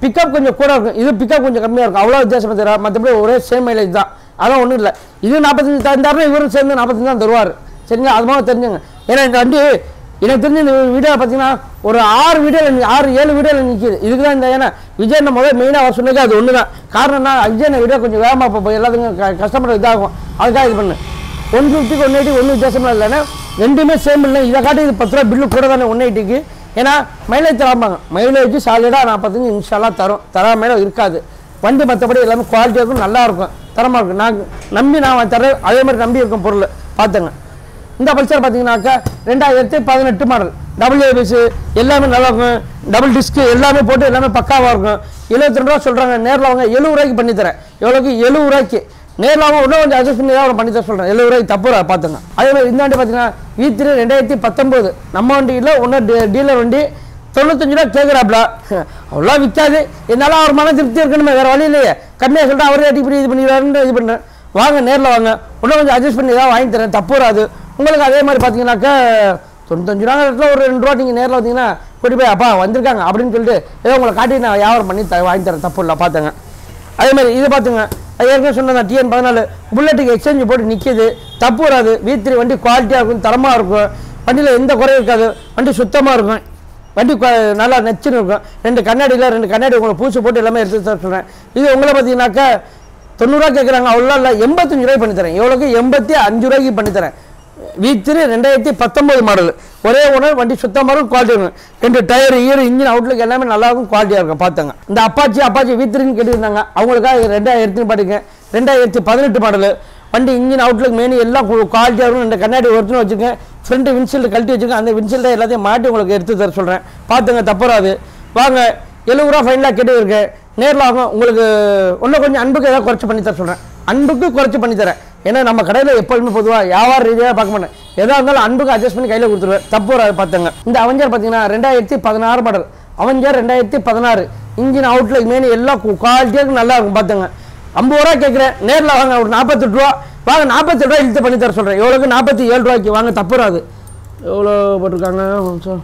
பிக்கப் கொஞ்சம் கூட இருக்கும் இது பிக்கப் கொஞ்சம் கம்மியாக இருக்கும் அவ்வளோ வித்தியாசம் தர மற்றபடி ஒரே சேம் மைலேஜ் தான் அதான் ஒன்றும் இல்லை இது நாற்பத்தஞ்சு தந்தாருன்னா இவரும் சேர்ந்து நாற்பத்தஞ்சு தான் தருவார் சரிங்களா அது மாதிரி தெரிஞ்சுங்க ஏன்னா இந்த வண்டி எனக்கு தெரிஞ்சு இந்த வீடியோ பார்த்தீங்கன்னா ஒரு ஆறு வீடியோவில் ஆறு ஏழு வீடியோவில் நிற்கிது இதுக்கு தான் இந்த ஏன்னா விஜய் நம்ம முதல் மெயினாக வர சொன்னது அது ஒன்று தான் காரணம் என்ன விஜய் வீடியோ கொஞ்சம் வேகமாக போய் எல்லாத்துக்கும் க- கஸ்டமர் இதாகும் அதுக்காக இது பண்ணு ஒன் ஃபிஃப்டிக்கு ஒன் எயிட்டி ஒன்றும் வித்தியாசமாக இல்லைன்னா ரெண்டுமே சேம் இல்லை இதை காட்டி இது பத்து ரூபா பில்லு கூட தானே ஒன் எயிட்டிக்கு ஏன்னா மைலேஜ் தராமாங்க மைலேஜ் சாலிடாக நாற்பத்தஞ்சு இன்ஷால்லாம் தரும் தராமையில இருக்காது வண்டி மற்றபடி எல்லாமே குவாலிட்டி இருக்கும் நல்லா இருக்கும் தரமாக இருக்கும் நான் நம்பி நான் தரேன் அதே மாதிரி நம்பி இருக்கும் பொருள் பார்த்துங்க இந்த பல்சர் பார்த்தீங்கன்னாக்கா ரெண்டாயிரத்தி பதினெட்டு மாடல் டபுள் ஏபிஎஸ் எல்லாமே நல்லா இருக்கும் டபுள் டிஸ்க்கு எல்லாமே போட்டு எல்லாமே பக்காவாக இருக்கும் எழுபத்தி ரெண்டு ரூபா சொல்கிறாங்க நேரில் அவங்க எழுபது ரூபாய்க்கு பண்ணி தரேன் எவ்வளோக்கு எழுபது ரூபாய்க்கு நேரில் அவங்க இன்னும் கொஞ்சம் அட்ஜஸ்ட் பண்ணி தான் பண்ணி தர சொல்கிறேன் எழுபது ரூபாய்க்கு தப்பு வராது பார்த்துங்க அதே மாதிரி இந்த வண்டி பார்த்தீங்கன்னா வி த்ரீ ரெண்டாயிரத்தி பத்தொம்போது நம்ம வண்டியில் ஒன்று டீலர் வண்டி தொண்ணூத்தஞ்சு ரூபா கேட்குறாப்ல அவ்வளோ விற்காது என்னால் அவர் மன திருப்தி இருக்கணுமே வேறு வழி இல்லையே கம்மியாக சொல்லிட்டு அவரே அடி இப்படி இது பண்ணிடுறாருன்னு இது பண்ணுறேன் வாங்க நேரில் வாங்க இன்னும் கொஞ்சம் அட்ஜஸ்ட் பண்ணி தான் வாங்கி தரேன் தப்பு வராது உங்களுக்கு அதே மாதிரி பார்த்தீங்கன்னாக்கா தொண்ணூத்தஞ்சு ரூபா இடத்துல ஒரு ரெண்டு ரூபா நீங்கள் நேரில் வந்தீங்கன்னா கூட்டி போய் அப்பா வந்திருக்காங்க அப்படின்னு சொல்லிட்டு ஏதோ உங்களை காட்டி நான் வியாபாரம் பண்ணி த வாங்கி தரேன் தப்பு இல்லை பார்த்துங்க அதே மாதிரி இது பார்த்துங்க அது ஏற்கனவே சொன்னதான் டிஎன் பதினாலு புல்லட்டுக்கு எக்ஸ்சேஞ்ச் போட்டு நிற்கிது தப்பு வராது வி த்ரீ வண்டி குவாலிட்டியாக இருக்கும் தரமாக இருக்கும் வண்டியில் எந்த குறையும் இருக்காது வண்டி சுத்தமாக இருக்கும் வண்டி கொ- நல்லா நச்சுன்னு இருக்கும் ரெண்டு கண்ணாடியில் ரெண்டு கண்ணாடி உங்களுக்கு பூசி போட்டு எல்லாமே எடுத்து தர சொல்கிறேன் இது உங்களை பார்த்தீங்கன்னாக்கா தொண்ணூறுரூவா கேட்குறாங்க அவ்வளோ இல்லை எண்பத்தஞ்சு ரூபாய்க்கு பண்ணி தரேன் எவ்வளோக்கு எண்பத்தி அஞ்சு ரூபாய்க்கு பண்ணி தரேன் வி த்ரீ ரெண்டாயிரத்தி பத்தொம்போது மாடல் ஒரே ஒன்று வண்டி சுத்தமாக இருக்கும் குவாலிட்டி இருக்கும் ரெண்டு டயர் ஈர் இன்ஜின் அவுட்லுக் எல்லாமே நல்லா இருக்கும் குவாலிட்டியாக இருக்கும் பார்த்துங்க இந்த அப்பாச்சி அப்பாச்சி வி த்ரீன்னு கேட்டுருந்தாங்க அவங்களுக்காக ரெண்டாயிரத்தி பாட்டுங்க ரெண்டாயிரத்தி பதினெட்டு மாடல் வண்டி இன்ஜின் அவுட்லுக் மெயின் எல்லாம் குவாலிட்டியாக இருக்கும் ரெண்டு கண்ணாடி ஒருத்தரும் வச்சுருக்கேன் ஃப்ரண்ட் வின்ஷீல்டு கழட்டி வச்சுருக்கேன் அந்த வின்ஷீல்டை எல்லாத்தையும் மாட்டி உங்களுக்கு எடுத்து தர சொல்கிறேன் பார்த்துங்க தப்புறாது வாங்க எழுபது ரூபா ஃபைனலாக கேட்டு இருக்கேன் நேரில் ஆகும் உங்களுக்கு இன்னும் கொஞ்சம் அன்புக்கு ஏதாவது குறைச்சி பண்ணி தர சொல்கிறேன் அன்புக்கு குறைச்சி பண்ணி தரேன் ஏன்னா நம்ம கடையில் எப்பொழுதுமே பொதுவாக வியாபார ரீதியாக பார்க்க மாட்டேன் எதாக இருந்தாலும் அன்புக்கு அட்ஜஸ்ட் பண்ணி கையில் கொடுத்துருவேன் தப்பு வராது பார்த்துங்க இந்த அவஞ்சர் பார்த்தீங்கன்னா ரெண்டாயிரத்தி பதினாறு மாடல் அவஞ்சர் ரெண்டாயிரத்தி பதினாறு இன்ஜின் அவுட்லுக் மெயின் எல்லாம் குவாலிட்டியாக நல்லா இருக்கும் பார்த்துங்க ஐம்பது ரூபா கேட்குறேன் நேரில் வாங்க ஒரு நாற்பத்தெட்டு ரூபா வாங்க நாற்பத்தெட்டு ரூபா இழுத்து பண்ணி தர சொல்கிறேன் எவ்வளோக்கு நாற்பத்தி ஏழு ரூபாய்க்கு வாங்க தப்பு வராது எவ்வளோ போட்டிருக்காங்க ஒரு நிமிஷம்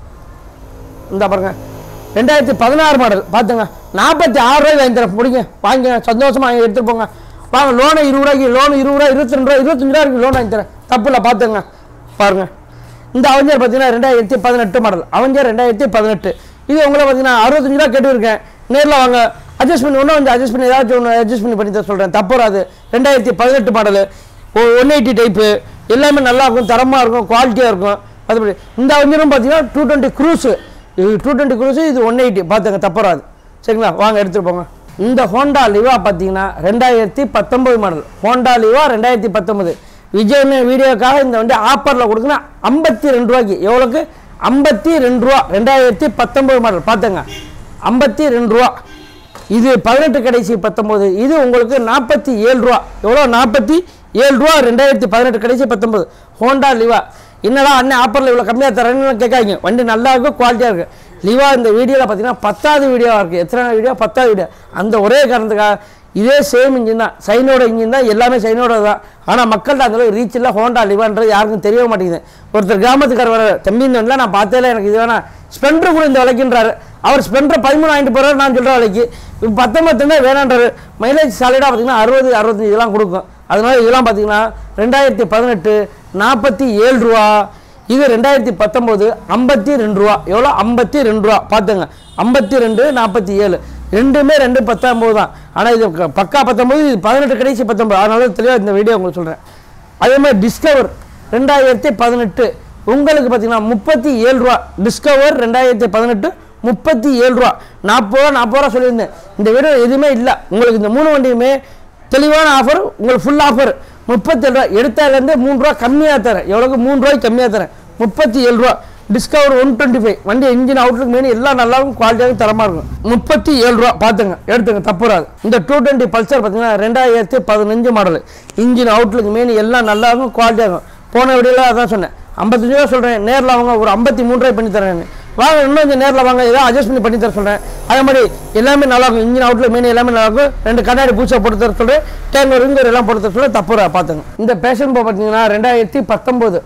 இந்த பாருங்க ரெண்டாயிரத்தி பதினாறு மாடல் பார்த்துங்க நாற்பத்தி ஆறு ரூபாய் வாங்கி தரேன் பிடிங்க வாங்கிங்க சந்தோஷமா வாங்கி எடுத்துட்டு போங்க வாங்க லோனு இருபது ரூபாய்க்கு லோனு இருபது ரூபா இருபத்தி ரெண்டு ரூபா இருபத்தஞ்சு ரூபா இருக்கு லோன் வாங்கி தரேன் தப்பு இல்லை பார்த்துங்க பாருங்க இந்த அவஞ்சர் பார்த்தீங்கன்னா ரெண்டாயிரத்தி பதினெட்டு மாடல் அவஞ்சர் ரெண்டாயிரத்தி பதினெட்டு இது உங்களை பார்த்தீங்கன்னா அறுபத்தஞ்சு ரூபா கேட்டுருக்கேன் நேரில் வாங்க அட்ஜஸ்ட் பண்ணி இன்னும் கொஞ்சம் அட்ஜஸ்ட் பண்ணி ஏதாச்சும் ஒன்று அட்ஜஸ்ட் பண்ணி பண்ணி தர சொல்கிறேன் தப்பு வராது ரெண்டாயிரத்தி பதினெட்டு மாடலு ஒன் எயிட்டி டைப்பு எல்லாமே நல்லா இருக்கும் தரமாக இருக்கும் குவாலிட்டியாக இருக்கும் அதுபடி இந்த அவஞ்சரும் பார்த்தீங்கன்னா டூ டுவெண்ட்டி க்ரூஸு இது டூ டுவெண்ட்டி க்ரூஸு இது ஒன் எயிட்டி பார்த்துங்க தப்பராது சரிங்களா வாங்க எடுத்துகிட்டு போங்க இந்த ஹோண்டா லிவா பார்த்தீங்கன்னா ரெண்டாயிரத்தி பத்தொம்பது மாடல் ஹோண்டா லிவா ரெண்டாயிரத்தி பத்தொம்பது விஜய் வீடியோக்காக இந்த வண்டி ஆஃபரில் கொடுக்குன்னா ஐம்பத்தி ரெண்டு ரூபாய்க்கு எவ்வளோக்கு ஐம்பத்தி ரெண்டு ரூபா ரெண்டாயிரத்தி பத்தொம்பது மாடல் பார்த்துங்க ஐம்பத்தி ரெண்டு ரூபா இது பதினெட்டு கடைசி பத்தொம்போது இது உங்களுக்கு நாற்பத்தி ஏழு ரூபா எவ்வளோ நாற்பத்தி ஏழு ரூபா ரெண்டாயிரத்தி பதினெட்டு கடைசி பத்தொம்போது ஹோண்டா லிவா என்னடா அண்ணன் ஆஃபரில் இவ்வளோ கம்மியாக தரேன்னு கேட்காதீங்க வண்டி நல்லா இருக்கும் குவாலிட்டியாக இருக்குது லிவா இந்த வீடியோவில் பார்த்தீங்கன்னா பத்தாவது வீடியோவாக இருக்குது எத்தனை வீடியோ பத்தாவது வீடியோ அந்த ஒரே காரணத்துக்காக இதே சேம் இன்ஜின் தான் சைனோட இன்ஜின் தான் எல்லாமே சைனோட தான் ஆனால் மக்கள்கிட்ட அந்தளவு ரீச் இல்லை ஹோண்டா லிவான்றது யாருக்கும் தெரிய மாட்டேங்குது ஒருத்தர் கிராமத்துக்கார வர தம்பி இந்த வண்டிலாம் நான் பார்த்தேல எனக்கு இது வேணாம் ஸ்பெண்டர் கூட இந்த விலைக்குன்றாரு அவர் ஸ்பெண்டர் பதிமூணு வாங்கிட்டு போகிறாரு நான் சொல்கிற விலைக்கு இப்போ பத்தொம்பத்துமே வேணான்றாரு மைலேஜ் சாலிடாக பார்த்தீங்கன்னா அறுபது அறுபத்தஞ்சு இதெல்லாம் கொடுக்கும் அதனால இதெல்லாம் பார்த்தீங்கன்னா ரெண்டாயிரத்தி பதினெட்டு நாற்பத்தி ஏழு ரூபா இது ரெண்டாயிரத்தி பத்தொம்போது ஐம்பத்தி ரெண்டு ரூபா எவ்வளோ ஐம்பத்தி ரெண்டு ரூபா பார்த்துங்க ஐம்பத்தி ரெண்டு நாற்பத்தி ஏழு ரெண்டுமே ரெண்டு பத்தொம்போது தான் ஆனால் இது க- பக்கா பத்தொம்போது இது பதினெட்டு கடைசி பத்தொம்போது அதனால தெளிவாக இந்த வீடியோ உங்களுக்கு சொல்கிறேன் அதே மாதிரி டிஸ்கவர் ரெண்டாயிரத்தி பதினெட்டு உங்களுக்கு பார்த்தீங்கன்னா முப்பத்தி ஏழு ரூபா டிஸ்கவர் ரெண்டாயிரத்தி பதினெட்டு முப்பத்தி ஏழு ரூபா நாற்பது ரூபா நாற்பது ரூபா சொல்லியிருந்தேன் இந்த வீடியோ எதுவுமே இல்லை உங்களுக்கு இந்த மூணு வண்டியுமே தெளிவான ஆஃபர் உங்களுக்கு ஃபுல் ஆஃபர் முப்பத்தேழு ரூபா எடுத்தாலேருந்து மூணு ரூபா கம்மியாக தரேன் எவ்வளோக்கு மூணு ரூபாய்க்கு கம்மியாக தரேன் முப்பத்தி ஏழு ரூபா டிஸ்கவர் ஒன் டுவெண்ட்டி ஃபைவ் வண்டி இன்ஜின் அவுட்லுக் மெயின் எல்லாம் நல்லா இருக்கும் குவாலிட்டியாகவும் தரமாக இருக்கும் முப்பத்தி ஏழு ரூபா பார்த்துங்க எடுத்துங்க தப்புறாது இந்த டூ டுவெண்ட்டி பல்சர் பார்த்தீங்கன்னா ரெண்டாயிரத்தி பதினஞ்சு மாடல் இன்ஜின் அவுட்லுக் மெயின் எல்லாம் நல்லா இருக்கும் குவாலிட்டியாக இருக்கும் போன வீடியோவில் அதான் சொன்னேன் ஐம்பத்தஞ்சு ரூபா சொல்கிறேன் நேரில் அவங்க ஒரு ஐம்பத்தி மூணு ரூபாய் பண்ணி தரேன் வாங்க இன்னும் கொஞ்சம் நேரில் வாங்க ஏதாவது அட்ஜஸ்ட் பண்ணி பண்ணி தர சொல்கிறேன் அதே மாதிரி எல்லாமே நல்லா இருக்கும் இன்ஜின் அவுட்லுக் மெயின் எல்லாமே நல்லா இருக்கும் ரெண்டு கண்ணாடி பூச்சா போட்டு தர சொல்கிறேன் டேங்கர் ரிங்கர் எல்லாம் போட்டு தர சொல்ல தப்புறா பார்த்துங்க இந்த பேஷன் ப்ரோ பார்த்தீங்கன்னா ரெண்டாயிரத்தி பத்தொம்போது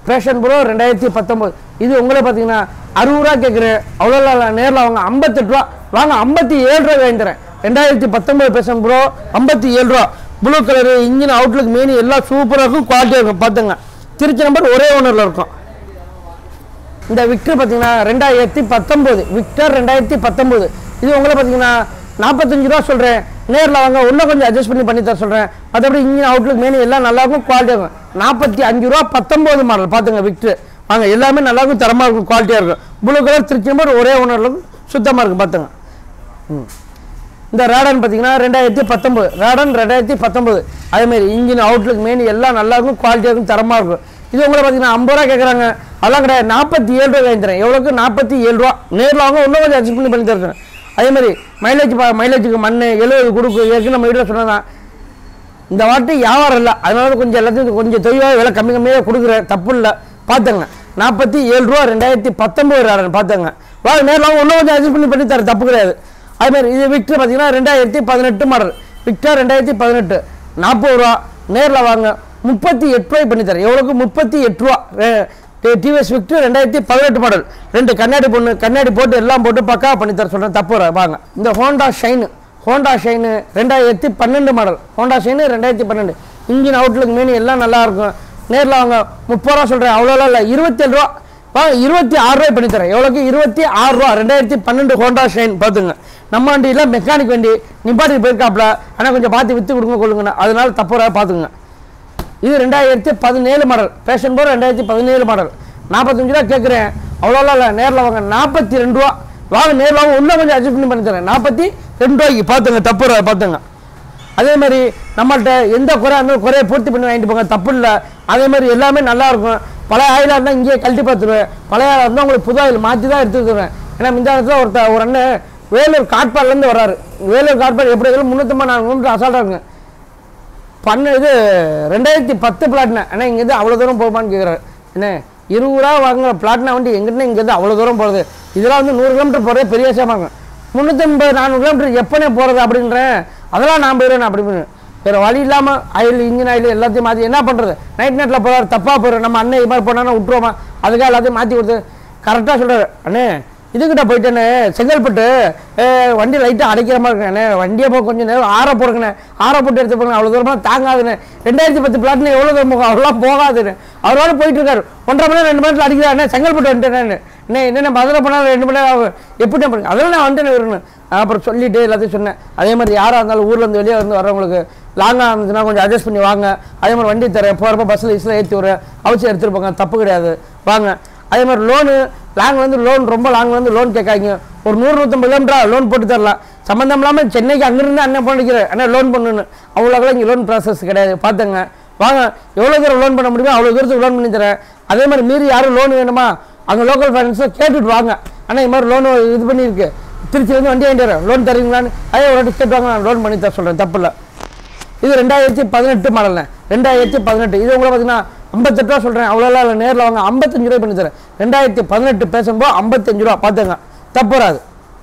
பேஷன் ப்ரோ ரெண்டாயிரத்தி பத்தொம்போது இது உங்களே பார்த்தீங்கன்னா அறுபது ரூபா கேட்குறேன் அவ்வளோ நேரில் அவங்க ஐம்பத்தெட்டு ரூபா வாங்க ஐம்பத்தி ஏழு ரூபா வாங்கி தரேன் ரெண்டாயிரத்தி பத்தொம்போது பேஷன் ப்ரோ ஐம்பத்தி ஏழு ரூபா blue colour engine outlook main எல்லாம் சூப்பராக இருக்கும் குவாலிட்டியாக இருக்கும் பார்த்துங்க திருச்சி நம்பர் ஒரே ஓனரில் இருக்கும் இந்த விக்டர் பார்த்தீங்கன்னா ரெண்டாயிரத்தி பத்தொம்போது விக்டர் ரெண்டாயிரத்தி பத்தொம்போது இது உங்களை பார்த்தீங்கன்னா நாற்பத்தஞ்சு ரூபா சொல்கிறேன் நேரில் வாங்க இன்னும் கொஞ்சம் அட்ஜஸ்ட் பண்ணி பண்ணி தர சொல்கிறேன் மற்றபடி இன்ஜின் அவுட்லுக் மெனு எல்லாம் நல்லா இருக்கும் குவாலிட்டியாக இருக்கும் நாற்பத்தி அஞ்சு ரூபா பத்தொம்போது மாடல் பார்த்துங்க விக்டர் வாங்க எல்லாமே நல்லா இருக்கும் தரமாக இருக்கும் குவாலிட்டியாக இருக்கும் ப்ளூ கலர் திருச்சி நம்பர் ஒரே ஓனரில் இருக்கும் சுத்தமாக இருக்கும் பார்த்துங்க ம் இந்த ரேடன் பார்த்தீங்கன்னா ரெண்டாயிரத்தி பத்தொம்பது ரேடன் ரெண்டாயிரத்தி பத்தொம்பது அதேமாதிரி இன்ஜின் அவுட்லுக் மெயின் எல்லாம் நல்லா இருக்கும் குவாலிட்டியாக இருக்கும் தரமாக இருக்கும் இது உங்களை பார்த்தீங்கன்னா ஐம்பது ரூபா கேட்குறாங்க அதெல்லாம் கிடையாது நாற்பத்தி ஏழு ரூபா வாங்கி தரேன் எவ்வளோக்கு நாற்பத்தி ஏழு ரூபா நேரில் வாங்க இன்னும் கொஞ்சம் அட்ஜஸ்ட் பண்ணி பண்ணி தரேன் அதே மாதிரி மைலேஜ் பா மைலேஜுக்கு மண் எழுபது கொடுக்கு ஏற்கனவே நம்ம வீட்டில் சொன்னதான் இந்த வாட்டி வியாபாரம் இல்லை அதனால கொஞ்சம் எல்லாத்தையும் கொஞ்சம் தொய்வாக விலை கம்மி கம்மியாக கொடுக்குறேன் தப்பு இல்லை பார்த்துங்க நாற்பத்தி ஏழு ரூபா ரெண்டாயிரத்தி பத்தொம்பது ரேடன் பார்த்துங்க வாங்க நேரில் வாங்க இன்னும் கொஞ்சம் அட்ஜஸ்ட் பண்ணி பண்ணி தரேன் தப்பு கிடையாது அதே மாதிரி இது விக்டர் பார்த்தீங்கன்னா ரெண்டாயிரத்தி பதினெட்டு மாடல் விக்டர் ரெண்டாயிரத்தி பதினெட்டு நாற்பது ரூபா நேரில் வாங்க முப்பத்தி எட்டு ரூபாய் பண்ணி தரேன் எவ்வளோக்கு முப்பத்தி எட்டு ரூபா டிவிஎஸ் விக்டர் ரெண்டாயிரத்தி பதினெட்டு மாடல் ரெண்டு கண்ணாடி பொண்ணு கண்ணாடி போட்டு எல்லாம் போட்டு பக்கா பண்ணி தர சொல்கிறேன் தப்பு வராது. வாங்க இந்த ஹோண்டா ஷைனு ஹோண்டா ஷைனு ரெண்டாயிரத்தி பன்னெண்டு மாடல் ஹோண்டா ஷைனு ரெண்டாயிரத்தி பன்னெண்டு இன்ஜின் அவுட்லுக் மெனு எல்லாம் நல்லா இருக்கும் நேரில் வாங்க முப்பது ரூபா சொல்கிறேன் அவ்வளோலாம் இல்லை இருபத்தேழு ரூபா வாங்க இருபத்தி ஆறு ரூபாய் பண்ணி தரேன் எவ்வளோக்கு இருபத்தி ஆறு ரூபா ரெண்டாயிரத்தி பன்னெண்டு ஹோண்டா ஷைன் பார்த்துங்க நம்ம வண்டியில் மெக்கானிக் வண்டி நிப்பாட்டி போயிருக்காப்ல ஆனால் கொஞ்சம் பார்த்து விற்று கொடுங்க கொள்ளுங்கண்ணா அதனால தப்பு வராது பார்த்துங்க இது ரெண்டாயிரத்தி பதினேழு மாடல் பேஷன் போர் ரெண்டாயிரத்தி பதினேழு மாடல் நாற்பத்தஞ்சு ரூபா கேட்குறேன் அவ்வளோலாம் இல்லை நேரில் வாங்க நாற்பத்தி ரெண்டு ரூபா வாங்க நேரில் வாங்க இன்னும் கொஞ்சம் அட்ஜஸ்ட் பண்ணி பண்ணி தரேன் நாற்பத்தி ரெண்டு ரூபாய்க்கு பார்த்துங்க தப்பு வராது பார்த்துங்க அதே மாதிரி நம்மள்ட்ட எந்த குறை இருந்தாலும் குறையை பூர்த்தி பண்ணி வாங்கிட்டு போங்க தப்பு இல்லை அதே மாதிரி எல்லாமே நல்லா இருக்கும் பழைய ஆயிலாக இருந்தால் இங்கேயே கழட்டி பார்த்துருவேன் பழைய ஆயிலாக இருந்தால் உங்களுக்கு புது ஆயில் மாற்றி தான் எடுத்துக்கிறேன் ஏன்னா இந்த இடத்துல ஒருத்த ஒரு அண்ணன் வேலூர் காட்பாடிலேருந்து வர்றாரு வேலூர் காட்பாடு எப்படி இருந்தாலும் முந்நூற்றம்பது நாலு கிலோமீட்டர் அசால்ட்டாக இருக்குங்க பண்ண இது ரெண்டாயிரத்தி பத்து பிளாட்னா அண்ணா இங்கேருந்து அவ்வளோ தூரம் போகுமான்னு கேட்குறாரு என்ன இருபது ரூபா வாங்குற பிளாட்னா வண்டி எங்கிட்ட இங்கேருந்து அவ்வளோ தூரம் போகிறது இதெல்லாம் வந்து நூறு கிலோமீட்டர் போகிறதே பெரிய விஷயமா இருக்கும் முந்நூற்றம்பது நானூறு கிலோமீட்டர் எப்பனே போகிறது அப்படின்றேன் அதெல்லாம் நான் போயிடுவேன் அப்படி பண்ணு வேறு வழி இல்லாமல் ஆயில் இன்ஜின் ஆயில் எல்லாத்தையும் மாற்றி என்ன பண்ணுறது நைட் நேரத்தில் போகிறார் தப்பாக போயிடும் நம்ம அண்ணன் இது மாதிரி போனாலும் விட்டுருவோமா அதுக்காக எல்லாத்தையும் மாற்றி கொடுத்து கரெக்டாக சொல்கிறாரு அண்ணே இதுக்கிட்ட போயிட்டேன்னு செங்கல்பட்டு ஏ, வண்டி லைட்டாக அடைக்கிற மாதிரி இருக்கேண்ணே வண்டியை போய் கொஞ்சம் நேரம் ஆற போடுங்கண்ணே ஆற போட்டு எடுத்து போங்க அவ்வளோ தூரமாக தாங்காதுண்ணே ரெண்டாயிரத்தி பத்து பிளாட்ல எவ்வளோ தூரம் போகும் அவ்வளோ போகாதுண்ணே அவரோட போயிட்டு இருக்காரு ஒன்றரை மணி நேரம் ரெண்டு மணி நேரத்தில் அடிக்கிறாண்ணே செங்கல்பட்டு வந்துட்டேன் அண்ணே என்னென்ன மதுரை போனால் ரெண்டு மணி நேரம் ஆகும் எப்படி பண்ணுங்க அதெல்லாம் நான் வந்துட்டேன் வரணும் அப்புறம் சொல்லிட்டு எல்லாத்தையும் சொன்னேன் அதே மாதிரி யாராக இருந்தாலும் ஊர்ல இருந்து வெளியே வந்து வரவங்களுக்கு லாங்காக இருந்துச்சுன்னா கொஞ்சம் அட்ஜஸ்ட் பண்ணி வாங்க அதே மாதிரி வண்டி தரேன் போகிறப்ப பஸ்ஸில் இஸ்ல ஏற்றி விட்றேன் அவசியம் எடுத்துகிட்டு போங்க தப்பு கிடையாது வாங்க அதே மாதிரி லோனு லாங்லேருந்து லோன் ரொம்ப லாங்லேருந்து லோன் கேட்காங்க ஒரு நூறு நூற்றம்பது கிலோமீட்டர் லோன் போட்டு தரலாம் சம்மந்தம் இல்லாமல் சென்னைக்கு அங்கிருந்து அண்ணன் பண்ணிக்கிறேன் அண்ணன் லோன் பண்ணணும் அவ்வளோக்கெல்லாம் இங்கே லோன் ப்ராசஸ் கிடையாது பார்த்துங்க வாங்க எவ்வளோ தூரம் லோன் பண்ண முடியுமோ அவ்வளோ தூரத்துக்கு லோன் பண்ணி தரேன் அதே மாதிரி மீறி யாரும் லோன் வேணுமா அங்கே லோக்கல் ஃபைனான்ஸில் கேட்டுட்டு வாங்க அண்ணா இது மாதிரி லோன் இது பண்ணியிருக்கு திருச்சிலேருந்து வண்டி வாங்கிட்டு வரேன் லோன் தரீங்களான்னு அதே ஒரு வாட்டி கேட்டு வாங்க நான் லோன் பண்ணி தர சொல்கிறேன் தப்பு இல்லை இது ரெண்டாயிரத்தி பதினெட்டு மாடல்ண்ணே ரெண்டாயிரத்தி பதினெட்டு இது உங்களை பார்த்தீங்கன்னா ஐம்பத்தெட்டு ரூபா சொல்கிறேன் அவ்வளோலாம் இல்லை நேரில் வாங்க ஐம்பத்தஞ்சு ரூபாய் பண்ணி தரேன் ரெண்டாயிரத்தி பதினெட்டு பேசும்போது ஐம்பத்தஞ்சு ரூபா பார்த்துங்க தப்பு வராது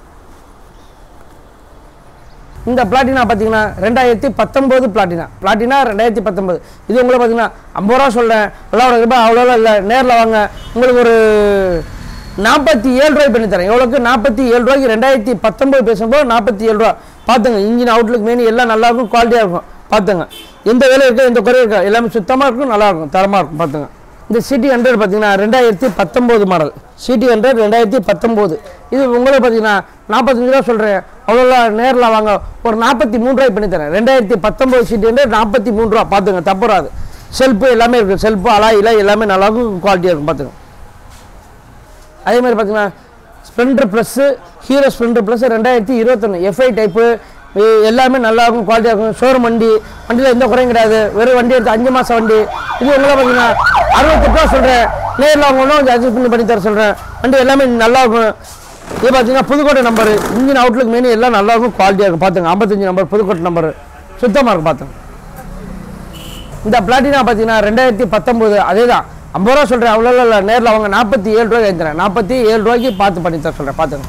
இந்த பிளாட்டினா பார்த்தீங்கன்னா ரெண்டாயிரத்தி பத்தொம்போது பிளாட்டினா பிளாட்டினா ரெண்டாயிரத்தி பத்தொம்போது இது உங்களை பார்த்தீங்கன்னா ஐம்பது ரூபா சொல்கிறேன் எல்லாம் ரூபாய் அவ்வளோலாம் இல்லை நேரில் வாங்க உங்களுக்கு ஒரு நாற்பத்தி ஏழு ரூபாய் பண்ணி தரேன் எவ்வளோக்கு நாற்பத்தி ஏழு ரூபாய்க்கு ரெண்டாயிரத்தி பத்தொம்போது பேசும்போது நாற்பத்தி ஏழு ரூபா பார்த்துங்க இன்ஜின் அவுட்லுக் மெயின் எல்லாம் நல்லா இருக்கும் குவாலிட்டியாக இருக்கும் பார்த்துங்க எந்த வேலை இருக்கா எந்த குறை இருக்கா எல்லாமே சுத்தமாக இருக்கும் நல்லா இருக்கும் தரமாக இருக்கும் பார்த்துங்க இந்த சிட்டி ஹண்ட்ரட் பார்த்தீங்கன்னா ரெண்டாயிரத்தி பத்தொம்போது மாடல் சிட்டி ஹண்ட்ரட் ரெண்டாயிரத்தி பத்தொம்போது இது உங்களுக்கு பார்த்தீங்கன்னா நாற்பத்தஞ்சு ரூபா சொல்கிறேன் அவ்வளோலாம் நேரில் வாங்க ஒரு நாற்பத்தி மூணு ரூபாய் பண்ணி தரேன் ரெண்டாயிரத்தி பத்தொம்போது சிட்டி ஹண்ட்ரட் நாற்பத்தி மூணு ரூபா பார்த்துங்க தப்புறாது செல்ஃபு எல்லாமே இருக்குது செல்ஃபு அலாயில எல்லாமே நல்லா இருக்கும் குவாலிட்டியாக இருக்கும் பார்த்துங்க அதே மாதிரி பார்த்தீங்கன்னா Splendor plus Hero Splendor plus ரெண்டாயிரத்தி இருபத்தொன்று எஃப்ஐ டைப்பு எல்லாமே நல்லா இருக்கும் குவாலிட்டியாக இருக்கும் ஷோரூம் வண்டி வண்டியில் எந்த குறையும் கிடையாது வெறும் வண்டி எடுத்து அஞ்சு மாதம் வண்டி இது உங்களை பார்த்தீங்கன்னா அறுபத்தெட்டு ரூபா சொல்கிறேன் நேரில் வாங்கணும் கொஞ்சம் அட்ஜஸ்ட் பண்ணி பண்ணி தர சொல்கிறேன் வண்டி எல்லாமே நல்லா இருக்கும் இது பார்த்தீங்கன்னா Pudukkottai number engine outlook menu எல்லாம் நல்லா இருக்கும் குவாலிட்டியாக இருக்கும் பார்த்துங்க ஐம்பத்தஞ்சு நம்பர் புதுக்கோட்டை நம்பர் சுத்தமாக இருக்கும் பார்த்துங்க இந்த பிளாட்டினா பார்த்தீங்கன்னா ரெண்டாயிரத்தி பத்தொம்போது அதே தான் ஐம்பது ரூபா சொல்கிறேன் அவ்வளோ இல்லை நேரில் அவங்க நாற்பத்தி ஏழு ரூபாய்க்கு எழுந்துறேன் நாற்பத்தி ஏழு ரூபாய்க்கு பார்த்து பண்ணி தர சொல்கிறேன் பார்த்துங்க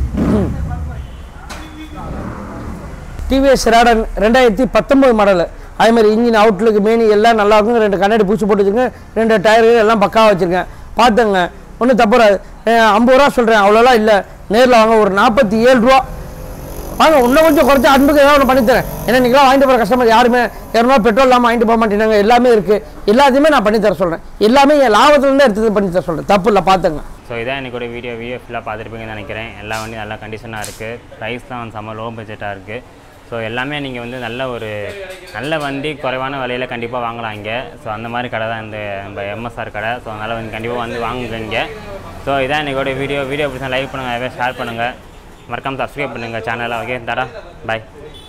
டிவிஎஸ் ரேடன் ரெண்டாயிரத்தி பத்தொம்போது மாடல் அதே மாதிரி இன்ஜின் அவுட்லுக்கு மேனி எல்லாம் நல்லா இருக்கும் ரெண்டு கண்ணாடி பூச்சி போட்டு வச்சுருக்கேன் ரெண்டு டயர்கள் எல்லாம் பக்காவாக வச்சுருக்கேன் பார்த்துங்க ஒன்றும் தப்பு வராது அஹ் ஐம்பது ரூபா சொல்கிறேன் அவ்வளோலாம் இல்லை நேரில் வாங்க ஒரு நாற்பத்தி ஏழு ரூபா வாங்க இன்னும் கொஞ்சம் குறைச்சி அன்புக்கு ஏதாவது ஒன்று பண்ணித்தரேன் ஏன்னா இன்றைக்கெலாம் வாங்கிட்டு போகிற கஸ்டமர் யாருமே இரநூறுவா பெட்ரோல் இல்லாமல் வாங்கிட்டு போக மாட்டேங்கிறாங்க எல்லாமே இருக்குது எல்லாத்தையுமே நான் பண்ணித்தர சொல்கிறேன் எல்லாமே என் லாபத்துலேருந்து எடுத்து பண்ணித்தர சொல்கிறேன் தப்பு இல்லை பார்த்துங்க ஸோ இதான் எனக்கு ஒரு வீடியோ வீடியோ ஃபுல்லாக பார்த்துருப்பீங்கன்னு நினைக்கிறேன் எல்லா வண்டியும் நல்ல கண்டிஷனாக இருக்குது ப்ரைஸ் தான் செம்ம லோ பட்ஜெட்டாக இருக்குது ஸோ எல்லாமே நீங்கள் வந்து நல்ல ஒரு நல்ல வண்டி குறைவான விலையில் கண்டிப்பாக வாங்கலாம் இங்கே ஸோ அந்த மாதிரி கடை தான் இந்த நம்ம எம்எஸ்ஆர் கடை ஸோ அதனால் வந்து கண்டிப்பாக வந்து வாங்குங்க இங்கே ஸோ இதான் என்னோட வீடியோ வீடியோ பிடிச்சா லைக் பண்ணுங்கள் ஷேர் பண்ணுங்கள் மறக்காமல் சப்ஸ்கிரைப் பண்ணுங்கள் சேனலை ஓகே தடா பாய்